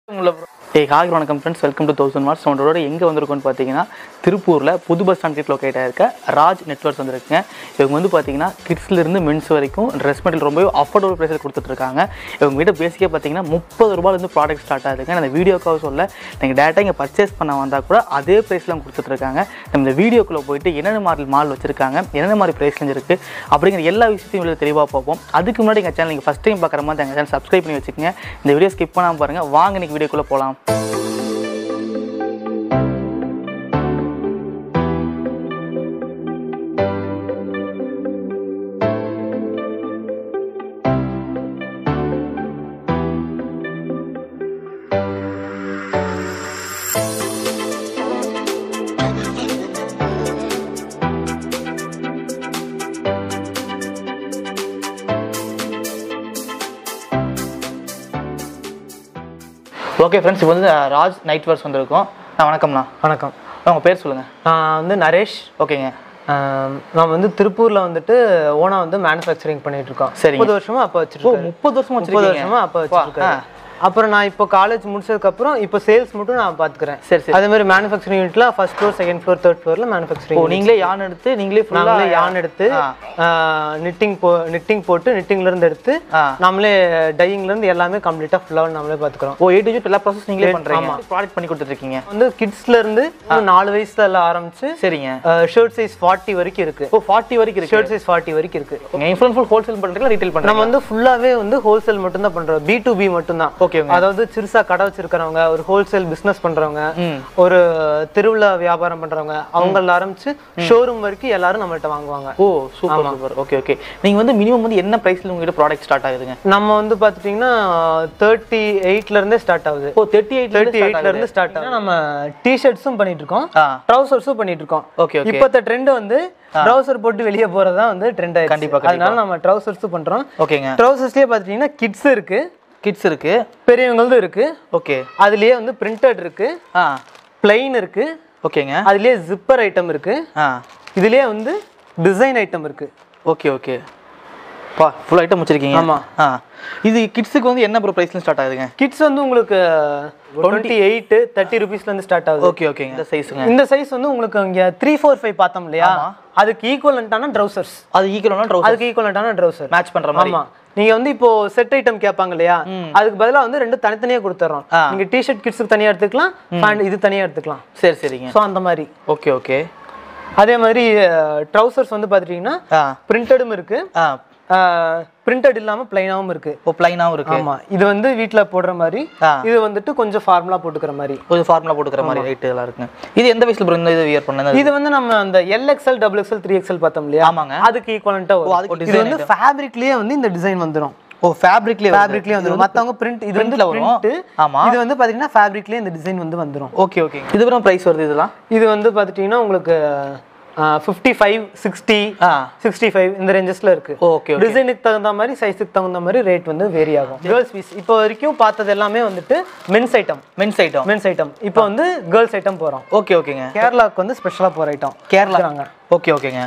உங்களை ஏ ஹாய் வணக்கம் friends welcome to thousand watts நம்மளோட எங்கே வந்திருக்கோம்னு பார்த்தீங்கன்னா திருப்பூரில் புது பஸ் ஸ்டாண்ட் கிட்ட லொக்கேட் ஆயிருக்க ராஜ் நெட்ஒர்க்ஸ் வந்திருக்குங்க இவங்க வந்து பார்த்தீங்கன்னா கிட்ஸ்லேருந்து மென்ஸ் வரைக்கும் ட்ரெஸ் மெட்டீரியல் ரொம்பவே அஃபோர்டபுள் ப்ரைஸில் கொடுத்துட்ருக்காங்க இவங்க கிட்ட பேசிக்காக பார்த்தீங்கன்னா முப்பது ரூபாயிலேருந்து ப்ராடக்ட் ஸ்டார்ட் ஆகுதுங்க நான் இந்த வீடியோக்காக சொல்ல நீங்கள் டேரெக்டாக இங்கே பர்ச்சேஸ் பண்ண வந்தால் கூட அதே ப்ரைஸில் கொடுத்துட்ருக்காங்க நம்ம இந்த வீடியோக்குள்ளே போயிட்டு என்னென்ன மாடல் மால் வச்சிருக்காங்க என்னென்ன மாதிரி ப்ரைஸ்லேருந்து இருக்குது அப்படிங்கிற எல்லா விஷயத்தையும் இவ்வளோ தெளிவாக பார்ப்போம் அதுக்கு முன்னாடி எங்கள் சேனல் நீங்கள் ஃபஸ்ட் டைம் பார்க்குற மாதிரி எங்கள் சேனல் சப்ஸ்கிரைப் பண்ணி வச்சுக்கோங்க இந்த வீடியோ ஸ்கிப் பண்ணாமல் பாருங்கள் வாங்க இன்னைக்கு வீடியோக்குள்ளே போகலாம் ஓகே ஃப்ரெண்ட்ஸ் இப்போ வந்து அஹ், ராஜ் நைட் வேர்ஸ் வந்திருக்கோம் நான் வணக்கம்ண்ணா வணக்கம் உங்கள் பேர் சொல்லுங்கள் நான் வந்து நரேஷ் ஓகேங்க ஆம், நான் வந்து திருப்பூர்ல வந்துட்டு ஓனா வந்து மேனுஃபேக்சரிங் பண்ணிட்டு இருக்கோம் சரிங்க. முப்பது வருஷமா அப்ப ஓ வச்சிருக்கேன் முப்பது வருஷம் முப்பது வச்சிருக்கீங்க வருஷமா அப்ப வா, வச்சிருக்கேன் அப்புறம் நான் இப்போ காலேஜ் முடிச்சதுக்கு அப்புறம் இப்போ சேல்ஸ் மட்டும் நான் பாத்துக்கிறேன் சரி சரி அதே மாதிரி மேனுஃபேக்சரிங் யூனிட்ல first floor second floor third ஃப்ளோர்ல ஓ மேனுஃபேக்சரிங் நீங்களே யான் எடுத்து நீங்களே ஃபுல்லாக நாங்களே யான் எடுத்து நிட்டிங் போ நிட்டிங் போட்டு நிட்டிங்ல இருந்து எடுத்து ஆ. நம்மளே டையிங்ல இருந்து எல்லாமே கம்ப்ளீட்டா ஃபுல்லா நம்மளே பாத்துக்கிறோம் ஓ ஏ டு ஜெட் எல்லா ப்ராசஸ் நீங்களே பண்ணுறீங்க ப்ராடக்ட் பண்ணி கொடுத்துட்ருக்கீங்க வந்து கிட்ஸ்ல இருந்து இன்னும் நாலு வயசுல எல்லாம் ஆரம்பிச்சு சரிங்க ஷர்ட் சைஸ் ஃபார்ட்டி வரைக்கும் இருக்கு ஓ ஃபார்ட்டி வரைக்கும் இருக்கு ஷர்ட் சைஸ் ஃபார்ட்டி வரைக்கும் இருக்கு நீங்கள் ஃபுல் ஃபுல் ஹோல்சேல் பண்ணுறீங்களா ரீட்டைல் நம்ம பண்ணுறீங்க வந்து ஃபுல்லாவே வந்து ஹோல்சேல் மட்டும் தான் பண்றோம் பி டு பி மட்டும் தான் ஓகேங்க அதாவது சிறுசா கடை வச்சிருக்கிறவங்க ஒரு ஹோல்சேல் பிசினஸ் பண்றவங்க ம் ஒரு திருவிழா வியாபாரம் பண்றவங்க அவங்கள ஆரம்பிச்சு ஷோரூம் வரைக்கும் எல்லாரும் நம்மள்ட்ட வாங்குவாங்க ஓ சூப்பர் சூப்பர் ஓகே ஓகே நீங்கள் வந்து மினிமம் வந்து என்ன ப்ரைஸில் உங்ககிட்ட ப்ராடக்ட் ஸ்டார்ட் ஆகுதுங்க நம்ம வந்து பாத்துட்டீங்கன்னா தேர்ட்டி எயிட்ல இருந்தே ஸ்டார்ட் ஆகுது ஓ தேர்ட்டி எயிட் தேர்ட்டி எயிட்ல இருந்து ஸ்டார்ட் ஆகுது நம்ம டிஷர்ட்ஸும் பண்ணிட்டு இருக்கோம் ஆ ட்ரௌசர்ஸும் பண்ணிட்டு இருக்கோம் ஓகே ஓகே இப்பத்த ட்ரெண்ட் வந்து ட்ரௌசர் போட்டு வெளியே போறது தான் வந்து ட்ரெண்ட் ஆயிடுச்சு கண்டிப்பா, அதனால நம்ம ட்ரௌசர்ஸும் பண்றோம் ஓகேங்க ட்ரௌசர்ஸ்லயே பாத்துட்டீங்கன்னா கிட்ஸ் இருக்கு கிட்ஸ் இருக்கு பெரியவங்களதும் இருக்கு ஓகே அதுலயே வந்து பிரிண்டட் இருக்கு ஆ பிளைன் இருக்கு ஓகேங்க அதுலயே ஜிப்பர் ஐட்டம் இருக்கு ஆ இதுலயே வந்து டிசைன் ஐட்டம் இருக்கு ஓகே ஓகே பா ஃபுல் ஐட்டம் வச்சிருக்கீங்க ஆமா. ஆ இது கிட்ஸுக்கு வந்து என்ன ப்ரோ ப்ரைஸ்ல ஸ்டார்ட் ஆகுதுங்க கிட்ஸ் வந்து உங்களுக்கு டுவெண்ட்டி எயிட் தேர்ட்டி ருபீஸ்ல இருந்து ஸ்டார்ட் ஆகுது ஓகே ஓகேங்க இந்த சைஸுங்க இந்த சைஸ் வந்து உங்களுக்கு இங்க த்ரீ ஃபோர் ஃபைவ் பார்த்தோம் இல்லையா அதுக்கு ஈக்குவலண்டான ட்ரௌசர்ஸ் அது ஈக்குவலான ட்ரௌசர் அதுக்கு ஈக்குவலண்டான ட்ரௌசர் மேட்ச் பண்ற மாதிரி ஆமா நீங்க வந்து இப்போ செட் ஐட்டம் கேட்பாங்க இல்லையா அதுக்கு பதிலா வந்து ரெண்டு தனித்தனியா கொடுத்துறோம் ஆ. நீங்க டிஷர்ட் கிட்ஸுக்கு தனியா எடுத்துக்கலாம் பேண்ட் இது தனியா எடுத்துக்கலாம் சரி சரிங்க ஸோ அந்த மாதிரி ஓகே ஓகே அதே மாதிரி ட்ரௌசர்ஸ் வந்து பாத்துட்டீங்கன்னா ஆ பிரிண்டடும் இருக்கு ஆ பிரிண்டட் இல்லாம பிளைனாவும் இருக்கு ஓ பிளைனாவும் இருக்கு ஆமா இது வந்து வீட்ல போடுற மாதிரி ஆ. இது வந்துட்டு கொஞ்சம் ஃபார்முலா போட்டுக்கிற மாதிரி ஒரு ஃபார்முலா போட்டுக்கிற மாதிரி ரைட் இதெல்லாம் இருக்குங்க இது எந்த வயசுல ப்ரோ இந்த இது வியர் பண்ணது இது வந்து நம்ம அந்த L XL double XL three XL பார்த்தோம் இல்லையா ஆமாங்க அதுக்கு ஈக்குவலண்டா அதுக்கு இது வந்து ஃபேப்ரிக்லயே வந்து இந்த டிசைன் வந்துரும் ஓ ஃபேப்ரிக்லயே ஃபேப்ரிக்லயே வந்துரும் மத்தவங்க பிரிண்ட் இது வந்து printல வரும். print. ஆமா. இது வந்து பாத்தீங்கன்னா ஃபேப்ரிக்லயே இந்த டிசைன் வந்து வந்துரும் ஓகே ஓகே இது வரும் பிரைஸ் வருது இதெல்லாம் இது வந்து பாத்துட்டீங்கன்னா உங்களுக்கு ஃபிஃப்டி ஃபைவ் சிக்ஸ்டி ஆ சிக்ஸ்டி ஃபைவ் இந்த ரேஞ்சஸ்ல இருக்கு ஓகே ஓகே டிசைனுக்கு தகுந்த மாதிரி சைஸுக்கு தகுந்த மாதிரி ரேட் வந்து வேரி ஆகும் கேர்ள்ஸ் பீஸ் இப்போ வரைக்கும் பார்த்தது எல்லாமே வந்துட்டு men's item men's item men's item இப்போ வந்து கேர்ள்ஸ் ஐட்டம் போறோம் ஓகே ஓகேங்க கேரளாவுக்கு வந்து ஸ்பெஷலா போற ஐட்டம் கேரளா ஓகே ஓகேங்க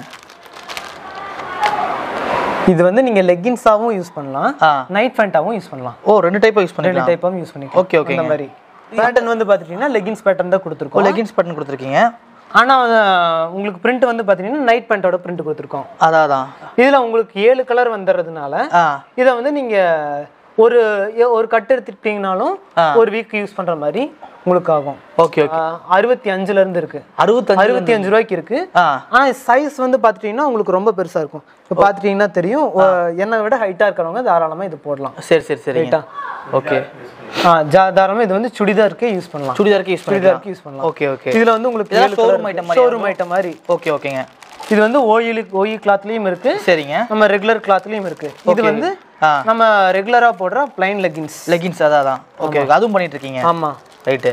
இது வந்து நீங்க லெகின்ஸாவும் யூஸ் பண்ணலாம் ஆ நைட் பேண்டாவும் யூஸ் பண்ணலாம் ஓ ரெண்டு டைப் யூஸ் ரெண்டு பண்ணிக்கலாம் டைப்பாவும் யூஸ் பண்ணிக்கலாம் ஓகே ஓகேங்க இந்த மாதிரி பேட்டர்ன் வந்து பாத்துட்டீங்கன்னா லெகின்ஸ் பேட்டர்ன் தான் ஓ கொடுத்துருக்கோம் லெகின்ஸ் பட்டன் கொடுத்துருக்கீங்க ஆனா அஹ், உங்களுக்கு பிரிண்ட் வந்து பாத்தீங்கன்னா நைட் பேண்டோட பிரிண்ட் கொடுத்துருக்கோம் அதான் அதான் இதுல உங்களுக்கு ஏழு கலர் வந்துடுறதுனால ஆ இதை வந்து நீங்க ஒரு எ- ஒரு கட் எடுத்துக்கிட்டீங்கனாலும் ஒரு வீக் யூஸ் பண்ற மாதிரி உங்களுக்கு ஆகும் ஓகே ஓகே அஹ், அறுபத்தி அஞ்சுல இருந்து இருக்கு அறுபத்தஞ்சு அறுபத்தி அஞ்சு ரூபாய்க்கு இருக்கு ஆ ஆனா சைஸ் வந்து பாத்துட்டீங்கன்னா உங்களுக்கு ரொம்ப பெருசா இருக்கும் இப்போ பாத்துட்டீங்கன்னா தெரியும் ஒ- என்னை விட ஹைட்டா இருக்கிறவங்க தாராளமா இது போடலாம் சரி சரி சரிங்க ரைட்டா ஓகே ஆ ஜா- தாராளமா இது வந்து சுடிதாருக்கு யூஸ் பண்ணலாம் சுடிதாருக்கு யூஸ் பண்ணிக்கலாம் சுடிதாருக்கு யூஸ் பண்ணலாம் ஓகே ஓகே இதுல வந்து உங்களுக்கு இதெல்லாம் showroom item மாதிரி ஷோரூம் ஐட்டம் மாதிரி ஓகே ஓகேங்க இது வந்து ஓயில் ஓயி கிளாத்லயும் இருக்கு சரிங்க நம்ம ரெகுலர் கிளாத்லயும் இருக்கு இது வந்து ஆ நம்ம ரெகுலரா போடுற பிளைன் லெகின்ஸ் லெகின்ஸ் அதான் அதான் ஓகே ஓகே அதுவும் பண்ணிட்டு இருக்கீங்க ஆமா ரைட்டு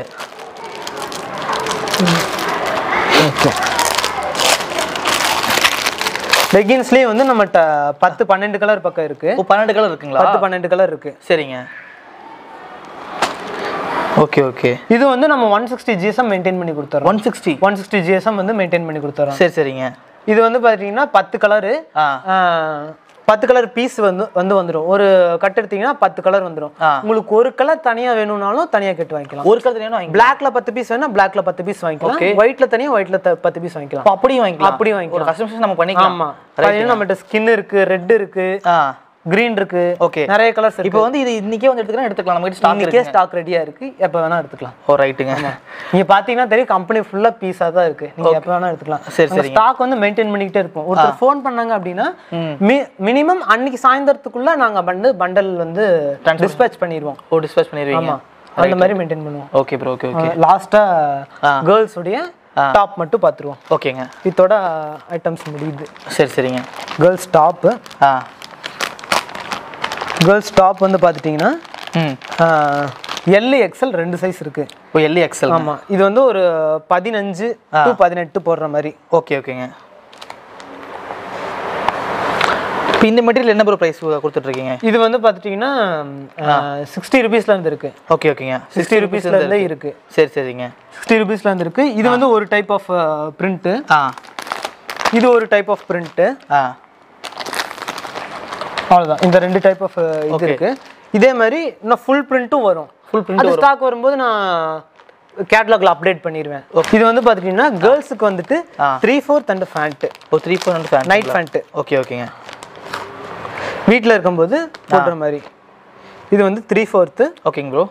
லெகின்ஸ்லயே வந்து நம்மகிட்ட பத்து பன்னெண்டு கலர் பக்கம் இருக்கு ஓ பன்னெண்டு கலர் இருக்குங்களா பத்து பன்னெண்டு கலர் இருக்கு சரிங்க ஓகே ஓகே இது வந்து நம்ம ஒன் சிக்ஸ்டி ஜிஎஸ்எம் மெயின்டைன் பண்ணி கொடுத்துறோம் one sixty one sixty GSM வந்து மெயின்டைன் பண்ணி கொடுத்துறோம் சரி சரிங்க இது வந்து பாத்தீங்கன்னா பத்து கலரு ஆ பத்து கலர் பீஸ் வந்து வந்து வந்துடும் ஒரு கட் எடுத்தீங்கன்னா பத்து கலர் வந்துடும் ஆ. உங்களுக்கு ஒரு கலர் தனியா வேணும்னாலும் தனியா கட் வாங்கிக்கலாம் ஒரு கலர் வேணும் வாங்கி பிளாக்ல பத்து பீஸ் வேணா பிளாக்ல பத்து பீஸ் வாங்கிக்கலாம் ஒயிட்ல தனியா ஒயிட்ல பத்து பீஸ் வாங்கிக்கலாம் அப்போ அப்படியும் வாங்கிக்கலாம் அப்படியும் வாங்கிக்கலாம். ஒரு கஸ்டமைசேஷன் நம்ம பண்ணிக்கலாம் ஆமா பாத்தீங்கன்னா நம்மகிட்ட ஸ்கின் இருக்கு ரெட் இருக்கு ஆ கிரீன் இருக்கு ஓகே நிறைய கலர்ஸ் இருக்கு இப்போ வந்து இது இன்னைக்கே வந்து எடுத்துக்கலாம் எடுத்துக்கலாம் நம்ம கிட்ட ஸ்டாக் இன்னைக்கே இருக்கு ஸ்டாக் ரெடியா இருக்கு எப்ப வேணா எடுத்துக்கலாம் ஓ ரைட்டுங்க நீங்க பாத்தீங்கன்னா தெரியும் கம்பெனி ஃபுல்லா பீஸா தான் இருக்கு நீங்க எப்ப வேணா எடுத்துக்கலாம் சரி, சரிங்க. ஸ்டாக் வந்து மெயின்டைன் பண்ணிக்கிட்டே இருப்போம் ஒருத்தர் ஃபோன் பண்ணாங்க அப்படின்னா மினிமம் அன்னைக்கு சாயந்தரத்துக்குள்ள நாங்க வந்து பண்டல் வந்து டிஸ்பேச் பண்ணிடுவோம் ஓ டிஸ்பேச் பண்ணிடுவீங்க ஆமா அந்த மாதிரி மெயின்டைன் பண்ணுவோம் ஓகே ப்ரோ ஓகே ஓகே லாஸ்டா கேர்ள்ஸ் உடைய டாப் மட்டும் பார்த்துருவோம் ஓகேங்க இதோட ஐட்டம்ஸ் முடியுது சரி சரிங்க கேர்ள்ஸ் டாப்பு ஆ கேர்ள்ஸ் டாப் வந்து பார்த்துட்டிங்கன்னா ம் எல் எக்ஸ்எல் ரெண்டு சைஸ் இருக்கு ஓ எல்இ எக்ஸல் ஆமா இது வந்து ஒரு பதினஞ்சு டு பதினெட்டு போடுற மாதிரி ஓகே ஓகேங்க இப்போ இந்த மெட்டீரியல் என்ன ப்ரோ ப்ரைஸ் கொடுத்துட்ருக்கீங்க இது வந்து பார்த்துட்டிங்கன்னா சிக்ஸ்டி ருபீஸ்ல இருந்து இருக்கு ஓகே ஓகேங்க சிக்ஸ்டி ருபீஸ்ல இருந்தே இருக்கு சரி சரிங்க சிக்ஸ்டி ருபீஸ்ல இருந்து இருக்கு இது வந்து ஒரு டைப் ஆஃப் பிரிண்ட் ஆ இது ஒரு டைப் ஆஃப் பிரிண்ட் ஆ அவ்வளவுதான் இந்த ரெண்டு டைப் ஆஃப் இது இருக்கு இதே மாதிரி இன்னும் ஃபுல் பிரிண்ட்டும் வரும் ஃபுல் பிரிண்ட் அது ஸ்டாக் வரும்போது நான் கேட்லாக்ல அப்டேட் பண்ணிடுவேன் இது வந்து பார்த்துட்டீங்கன்னா கேர்ள்ஸுக்கு வந்துட்டு த்ரீ ஃபோர்த் அண்ட் ஃபேண்ட்டு ஓ த்ரீ ஃபோர் ஹண்ட்ரட் ஃபேன் நைட் ஃபேண்ட்டு ஓகே ஓகேங்க வீட்டில் இருக்கும்போது போடுற மாதிரி இது வந்து த்ரீ ஃபோர்த்து ஓகேங்க ப்ரோ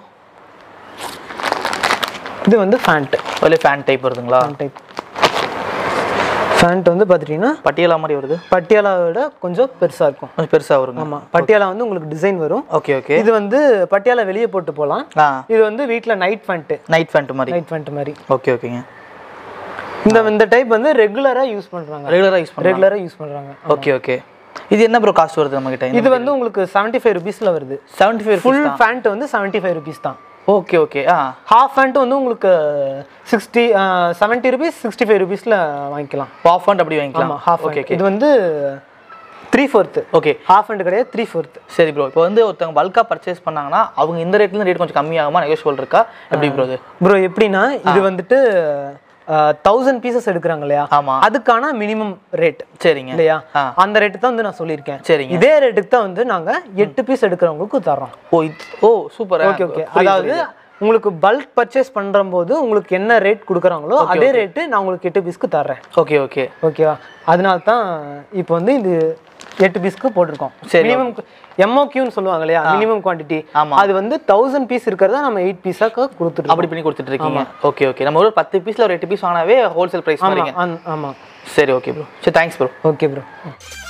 இது வந்து ஃபேண்ட்டு ஒரே ஃபேன் டைப் வருதுங்களா டைப் ஃபேண்ட் வந்து பார்த்துட்டிங்கன்னா பட்டியலா மாதிரி வருது பட்டியாலாவை விட கொஞ்சம் பெருசாக இருக்கும் கொஞ்சம் பெருசாக வருங்க ஆமாம் பட்டியாலா வந்து உங்களுக்கு டிசைன் வரும் ஓகே ஓகே இது வந்து பட்டியாலா வெளியே போட்டு போகலாம் ஆ இது வந்து வீட்டில் நைட் ஃபேண்ட்டு நைட் ஃபேண்ட் மாதிரி நைட் ஃபேண்ட் மாதிரி ஓகே ஓகேங்க இந்த இந்த டைப் வந்து ரெகுலராக யூஸ் பண்ணுறாங்க ரெகுலராக யூஸ் பண்ணுறேன் ரெகுலராக யூஸ் பண்ணுறாங்க ஓகே ஓகே இது என்ன ப்ரோ காஸ்ட் வருது நம்ம கிட்ட இது வந்து உங்களுக்கு செவன்ட்டி ஃபைவ் ருபீஸில் வருது செவன்ட்டி ஃபைவ் ஃபுல் ஃபேண்ட் வந்து செவன்ட்டி ஃபைவ் ருபீஸ் தான் ஓகே ஓகே ஆ ஹாஃப் ஃபேண்ட் வந்து உங்களுக்கு sixty seventy rupees sixty five ருபீஸில் வாங்கிக்கலாம் ஆஃப் ஃபண்ட் அப்படி வாங்கிக்கலாம் ஆமாம் ஹாஃப் ஓகே இது வந்து three fourth okay half hand கிடையாது த்ரீ ஃபோர்த்து சரி ப்ரோ இப்போ வந்து ஒருத்தவங்க பல்காக பர்ச்சேஸ் பண்ணாங்கன்னா அவங்க இந்த ரேட்ல ரேட் கொஞ்சம் கம்மியாகுமா நெகோஷியபிள் இருக்கா எப்படி ப்ரோ இது ப்ரோ எப்படின்னா இது வந்துட்டு தௌசண்ட் பீசஸ் எடுக்கிறாங்க இல்லையா ஆமா அதுக்கான மினிமம் ரேட் சரிங்க இல்லையா ஆ. அந்த ரேட்டு தான் வந்து நான் சொல்லியிருக்கேன் சரிங்க இதே ரேட்டுக்கு தான் வந்து நாங்க எட்டு பீஸ் எடுக்கிறவங்களுக்கு தர்றோம் ஓ இது ஓ சூப்பர் ஓகே ஓகே அதாவது உங்களுக்கு பல்க் பர்ச்சேஸ் பண்ற போது உங்களுக்கு என்ன ரேட் கொடுக்குறாங்களோ அதே ரேட்டு நான் உங்களுக்கு எட்டு பீஸ்க்கு தர்றேன் ஓகே ஓகே ஓகேவா அதனால தான் இப்போ வந்து இது எட்டு பீஸ்க்கு போட்டிருக்கோம் சரி, மினிமம் எம்ஓக்யூன்னு சொல்லுவாங்க இல்லையா மினிமம் குவான்டிட்டி ஆமா. அது வந்து தௌசண்ட் பீஸ் இருக்கிறத நம்ம எயிட் பீஸாக்கு கொடுத்துருக்கோம் அப்படி பண்ணி கொடுத்துட்டு இருக்கீங்க ஓகே ஓகே நம்ம ஒரு பத்து பீஸ்ல ஒரு எட்டு பீஸ் வாங்கினாவே ஹோல்சேல் பிரைஸ் மாதிரிங்க ஆமா சரி ஓகே ப்ரோ சரி தேங்க்ஸ் ப்ரோ ஓகே ப்ரோ